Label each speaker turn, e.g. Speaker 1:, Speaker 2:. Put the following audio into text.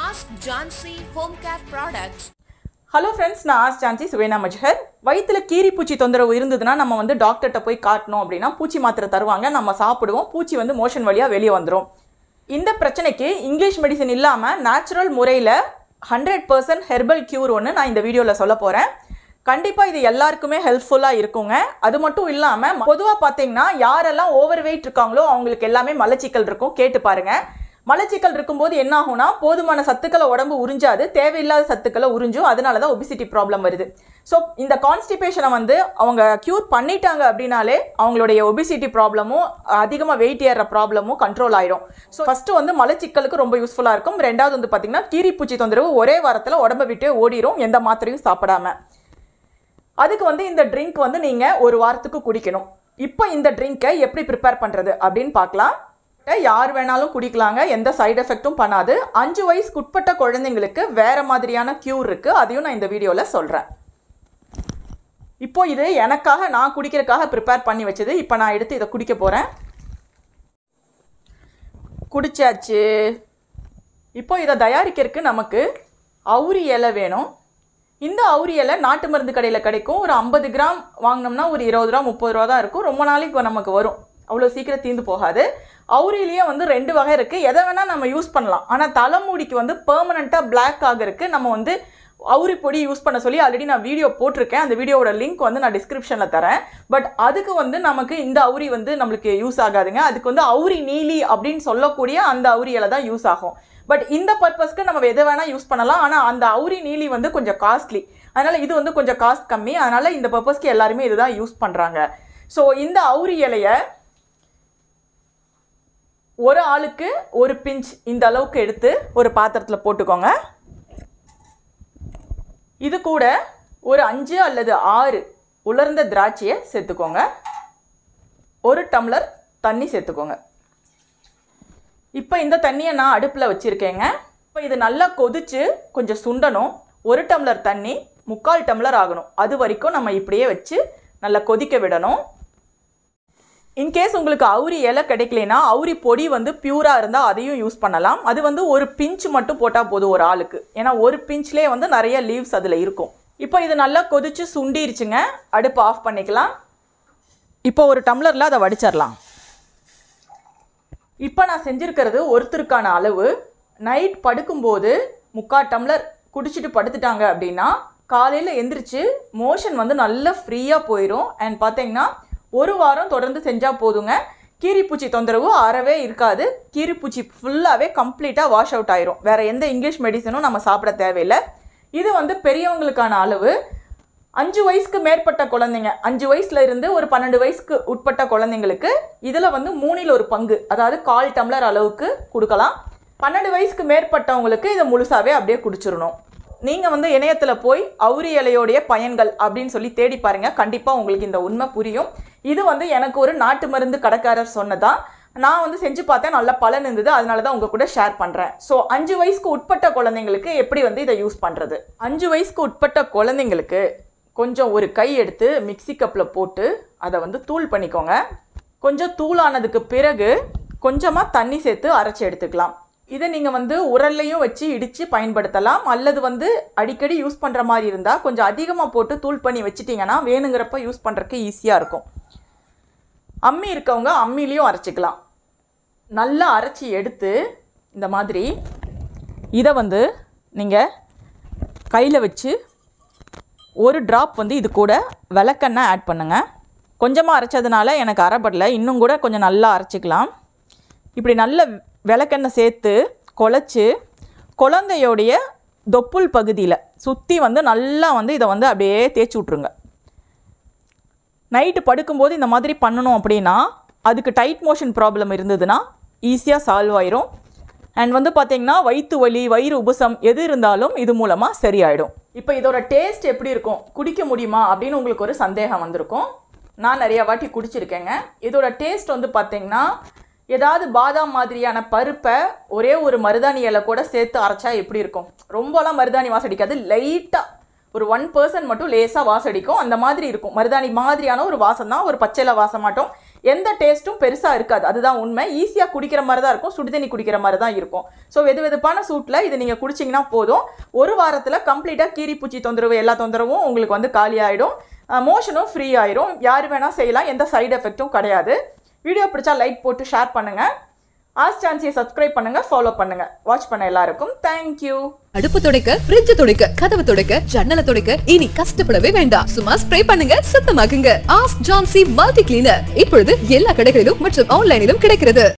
Speaker 1: Ask Jansi Home Care Products.
Speaker 2: Hello friends நான் ஆஸ் சான்சி சுவேனா மஜ்ஹர் வயிற்றுல கீரி பூச்சி தொந்தரவு இருந்ததுன்னா நம்ம வந்து டாக்டர்கிட்ட போய் காட்டணும் அப்படின்னா பூச்சி மாத்திரை தருவாங்க நம்ம சாப்பிடுவோம் பூச்சி வந்து மோஷன் வழியாக வெளியே வந்துடும் இந்த பிரச்சனைக்கு இங்கிலீஷ் மெடிசன் இல்லாமல் நேச்சுரல் முறையில் ஹண்ட்ரட் பர்சன்ட் ஹெர்பல் க்யூர் ஒன்று நான் இந்த வீடியோவில் சொல்ல போகிறேன் கண்டிப்பாக இது எல்லாருக்குமே ஹெல்ப்ஃபுல்லாக இருக்குங்க அது மட்டும் இல்லாமல் பொதுவாக பார்த்தீங்கன்னா யாரெல்லாம் ஓவர் வெயிட் இருக்காங்களோ அவங்களுக்கு எல்லாமே மலச்சிக்கல் இருக்கும் கேட்டு பாருங்கள் மலச்சிக்கல் இருக்கும்போது என்ன ஆகும்னா போதுமான சத்துக்களை உடம்பு உறிஞ்சாது தேவையில்லாத சத்துக்களை உறிஞ்சும் அதனால தான் ஒபிசிட்டி ப்ராப்ளம் வருது ஸோ இந்த கான்ஸ்டிபேஷனை வந்து அவங்க க்யூர் பண்ணிட்டாங்க அப்படின்னாலே அவங்களுடைய ஒபிசிட்டி ப்ராப்ளமும் அதிகமாக வெயிட் ஏறுற ப்ராப்ளமும் கண்ட்ரோல் ஆயிடும் ஸோ ஃபஸ்ட்டு வந்து மலச்சிக்கலுக்கு ரொம்ப யூஸ்ஃபுல்லாக இருக்கும் ரெண்டாவது வந்து பார்த்திங்கன்னா கீரிப்பூச்சி தொந்தரவு ஒரே வாரத்தில் உடம்பை விட்டு ஓடிடும் எந்த மாத்திரையும் சாப்பிடாம அதுக்கு வந்து இந்த ட்ரிங்க் வந்து நீங்கள் ஒரு வாரத்துக்கு குடிக்கணும் இப்போ இந்த ட்ரிங்க்கை எப்படி ப்ரிப்பேர் பண்ணுறது அப்படின்னு பார்க்கலாம் யார் வேணாலும் குடிக்கலாங்க எந்த சைடு எஃபெக்ட்டும் பண்ணாது அஞ்சு வயசுக்கு உட்பட்ட குழந்தைங்களுக்கு வேற மாதிரியான க்யூர் இருக்குது அதையும் நான் இந்த வீடியோவில் சொல்கிறேன் இப்போ இது எனக்காக நான் குடிக்கிறதுக்காக ப்ரிப்பேர் பண்ணி வச்சது இப்போ நான் எடுத்து இதை குடிக்க போகிறேன் குடிச்சாச்சு இப்போ இதை தயாரிக்கிறதுக்கு நமக்கு அவுரி இலை வேணும் இந்த அவுரி இலை நாட்டு மருந்து கடையில் கிடைக்கும் ஒரு ஐம்பது கிராம் வாங்கினோம்னா ஒரு இருபது ரூபா முப்பது ரூபா தான் இருக்கும் ரொம்ப நாளைக்கு நமக்கு வரும் அவ்வளோ சீக்கிரம் தீர்ந்து போகாது அவுரிலேயே வந்து ரெண்டு வகை இருக்குது எதை வேணால் நம்ம யூஸ் பண்ணலாம் ஆனால் தலைமுடிக்கு வந்து பெர்மனண்ட்டாக பிளாக் ஆகிறதுக்கு நம்ம வந்து அவுரி பொடி யூஸ் பண்ண சொல்லி ஆல்ரெடி நான் வீடியோ போட்டிருக்கேன் அந்த வீடியோவோட லிங்க் வந்து நான் டிஸ்கிரிப்ஷனில் தரேன் பட் அதுக்கு வந்து நமக்கு இந்த அவுரி வந்து நம்மளுக்கு யூஸ் ஆகாதுங்க அதுக்கு வந்து அவுரி நீலி அப்படின்னு சொல்லக்கூடிய அந்த அவுரி இலை தான் யூஸ் ஆகும் பட் இந்த பர்பஸ்க்கு நம்ம எதை வேணால் யூஸ் பண்ணலாம் ஆனால் அந்த அவுரி நீலி வந்து கொஞ்சம் காஸ்ட்லி அதனால் இது வந்து கொஞ்சம் காஸ்ட் கம்மி அதனால் இந்த பர்பஸ்க்கு எல்லாருமே இதுதான் யூஸ் பண்ணுறாங்க ஸோ இந்த அவுரி இலையை ஒரு ஆளுக்கு ஒரு பிஞ்ச் இந்த அளவுக்கு எடுத்து ஒரு பாத்திரத்தில் போட்டுக்கோங்க இது கூட ஒரு அஞ்சு அல்லது ஆறு உலர்ந்த திராட்சையை சேர்த்துக்கோங்க ஒரு டம்ளர் தண்ணி சேர்த்துக்கோங்க இப்போ இந்த தண்ணியை நான் அடுப்பில் வச்சுருக்கேங்க இப்போ இது நல்லா கொதிச்சு கொஞ்சம் சுண்டணும் ஒரு டம்ளர் தண்ணி முக்கால் டம்ளர் ஆகணும் அது வரைக்கும் நம்ம இப்படியே வச்சு நல்லா கொதிக்க விடணும் இன்கேஸ் உங்களுக்கு அவுரி இலை கிடைக்கலனா அவுரி பொடி வந்து பியூராக இருந்தால் அதையும் யூஸ் பண்ணலாம் அது வந்து ஒரு பிஞ்ச் மட்டும் போட்டால் போதும் ஒரு ஆளுக்கு ஏன்னா ஒரு பிஞ்ச்லேயே வந்து நிறைய லீவ்ஸ் அதில் இருக்கும் இப்போ இது நல்லா கொதிச்சு சுண்டிருச்சுங்க அடுப்பு ஆஃப் பண்ணிக்கலாம் இப்போ ஒரு டம்ளரில் அதை வடிச்சிடலாம் இப்போ நான் செஞ்சுருக்கிறது ஒருத்தருக்கான அளவு நைட் படுக்கும்போது முக்கால் டம்ளர் குடிச்சிட்டு படுத்துட்டாங்க அப்படின்னா காலையில் எந்திரிச்சு மோஷன் வந்து நல்லா ஃப்ரீயாக போயிடும் அண்ட் பார்த்தீங்கன்னா ஒரு வாரம் தொடர்ந்து செஞ்சால் போதுங்க கீரிப்பூச்சி தொந்தரவு அறவே இருக்காது கீரிப்பூச்சி ஃபுல்லாகவே கம்ப்ளீட்டாக வாஷ் அவுட் ஆயிரும் வேறு எந்த இங்கிலீஷ் மெடிசனும் நம்ம சாப்பிட தேவையில்லை இது வந்து பெரியவங்களுக்கான அளவு அஞ்சு வயசுக்கு மேற்பட்ட குழந்தைங்க அஞ்சு வயசுல இருந்து ஒரு பன்னெண்டு வயசுக்கு உட்பட்ட குழந்தைங்களுக்கு இதில் வந்து மூணில் ஒரு பங்கு அதாவது கால் டம்ளர் அளவுக்கு கொடுக்கலாம் பன்னெண்டு வயசுக்கு மேற்பட்டவங்களுக்கு இதை முழுசாவே அப்படியே குடிச்சிடணும் நீங்கள் வந்து இணையத்தில் போய் அவுரி இலையோடைய பயன்கள் அப்படின்னு சொல்லி தேடி பாருங்க கண்டிப்பாக உங்களுக்கு இந்த உண்மை புரியும் இது வந்து எனக்கு ஒரு நாட்டு மருந்து கடைக்காரர் சொன்னதான் நான் வந்து செஞ்சு பார்த்தேன் நல்ல பலன் இருந்தது அதனால தான் உங்கள் கூட ஷேர் பண்ணுறேன் ஸோ அஞ்சு வயசுக்கு உட்பட்ட குழந்தைங்களுக்கு எப்படி வந்து இதை யூஸ் பண்ணுறது அஞ்சு வயசுக்கு உட்பட்ட குழந்தைங்களுக்கு கொஞ்சம் ஒரு கை எடுத்து மிக்ஸி கப்பில் போட்டு அதை வந்து தூள் பண்ணிக்கோங்க கொஞ்சம் தூளானதுக்கு பிறகு கொஞ்சமாக தண்ணி சேர்த்து அரைச்சி எடுத்துக்கலாம் இதை நீங்கள் வந்து உரல்லையும் வச்சு இடித்து பயன்படுத்தலாம் அல்லது வந்து அடிக்கடி யூஸ் பண்ணுற மாதிரி இருந்தால் கொஞ்சம் அதிகமாக போட்டு தூள் பண்ணி வச்சிட்டிங்கன்னா வேணுங்கிறப்ப யூஸ் பண்ணுறதுக்கு ஈஸியாக இருக்கும் அம்மி இருக்கவங்க அம்மிலையும் அரைச்சிக்கலாம் நல்லா அரைச்சி எடுத்து இந்த மாதிரி இதை வந்து நீங்கள் கையில் வச்சு ஒரு ட்ராப் வந்து இது கூட விளக்கெண்ணெய் ஆட் பண்ணுங்கள் கொஞ்சமாக அரைச்சதுனால எனக்கு அரைப்படல இன்னும் கூட கொஞ்சம் நல்லா அரைச்சிக்கலாம் இப்படி நல்ல விளக்கெண்ணெய் சேர்த்து குழச்சி குழந்தையோடைய தொப்புள் பகுதியில் சுற்றி வந்து நல்லா வந்து இதை வந்து அப்படியே தேய்ச்சி விட்ருங்க நைட்டு படுக்கும்போது இந்த மாதிரி பண்ணணும் அப்படின்னா அதுக்கு டைட் மோஷன் ப்ராப்ளம் இருந்ததுன்னா ஈஸியாக சால்வ் ஆயிரும் அண்ட் வந்து பார்த்தீங்கன்னா வயிற்று வலி வயிறு உபசம் எது இருந்தாலும் இது மூலமாக சரியாயிடும் இப்போ இதோட டேஸ்ட் எப்படி இருக்கும் குடிக்க முடியுமா அப்படின்னு உங்களுக்கு ஒரு சந்தேகம் வந்திருக்கும் நான் நிறைய வாட்டி குடிச்சிருக்கேங்க இதோட டேஸ்ட் வந்து பார்த்தீங்கன்னா ஏதாவது பாதாம் மாதிரியான பருப்பை ஒரே ஒரு மருதாணி இலை கூட சேர்த்து அரைச்சா எப்படி இருக்கும் ரொம்பலாம் மருதாணி வாசம் அடிக்காது லைட்டாக ஒரு ஒன் பர்சன்ட் மட்டும் லேசாக வாசம் அடிக்கும் அந்த மாதிரி இருக்கும் மருதாணி மாதிரியான ஒரு வாசம் தான் ஒரு பச்சையில் வாசம் மாட்டோம் எந்த டேஸ்ட்டும் பெருசாக இருக்காது அதுதான் உண்மை ஈஸியாக குடிக்கிற மாதிரி தான் இருக்கும் சுடுதண்ணி குடிக்கிற மாதிரி தான் இருக்கும் ஸோ வெது வெதுப்பான சூட்டில் இது நீங்கள் குடிச்சிங்கன்னா போதும் ஒரு வாரத்தில் கம்ப்ளீட்டாக கீரிப்பூச்சி தொந்தரவு எல்லா தொந்தரவும் உங்களுக்கு வந்து காலி ஆகிடும் மோஷனும் ஃப்ரீ ஆயிரும் யார் வேணால் செய்யலாம் எந்த சைடு எஃபெக்ட்டும் கிடையாது வீடியோ பிடிச்சா லைக் போட்டு ஷேர் பண்ணுங்கள் ஆஸ் சான்சியை சப்ஸ்கிரைப் பண்ணுங்கள் ஃபாலோ பண்ணுங்கள் வாட்ச் பண்ண எல்லாருக்கும் தேங்க்யூ
Speaker 3: அடுப்பு துடைக்க ஃப்ரிட்ஜ் துடைக்க கதவு துடைக்க ஜன்னலை துடைக்க இனி கஷ்டப்படவே வேண்டாம் சும்மா ஸ்ப்ரே பண்ணுங்க சுத்தமாக்குங்க ஆஸ் ஜான்சி மல்டி கிளீனர் இப்பொழுது எல்லா கடைகளிலும் மற்றும் ஆன்லைனிலும் கிடைக்கிறது